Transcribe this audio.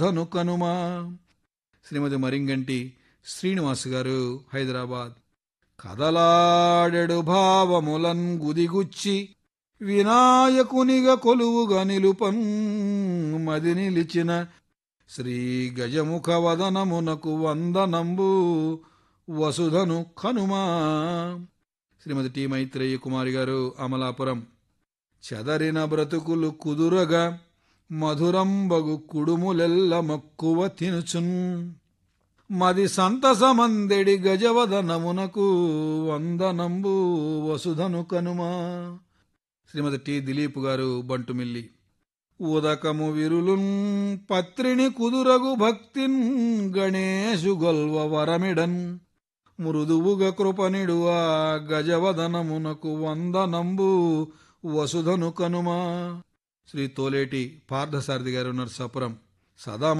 ధను కనుమా శ్రీమతి మరింగంటి శ్రీనివాస్ గారు హైదరాబాద్ కదలాడెడు భావములన్ గుదిగుచ్చి వినాయకునిగా కొలువుగా నిలుపన్ మది నిలిచిన శ్రీ గజముఖ వదనమునకు వందనంబు వసుధను కనుమా శ్రీమతి టి మైత్రేయ కుమారి గారు అమలాపురం చెదరిన బ్రతుకులు కుదురగా మధురంబగు కుడుములెల్ల మక్కువ తినుచున్ మది సంతసమందెడి గజవదనమునకు వందనంబు వసుధను కనుమా శ్రీమతి టి దిలీప్ గారు బంటుమిల్లి ఉదకము విరులున్ పత్రిని కుదురగు భక్తిన్ గణేశు గొల్వ వరమిడన్ మృదువుగ కృపనిడువా గజవదనమునకు వందనంబు వసుధను కనుమా శ్రీ తోలేటి పార్థసారథి గారు నర్సాపురం సదా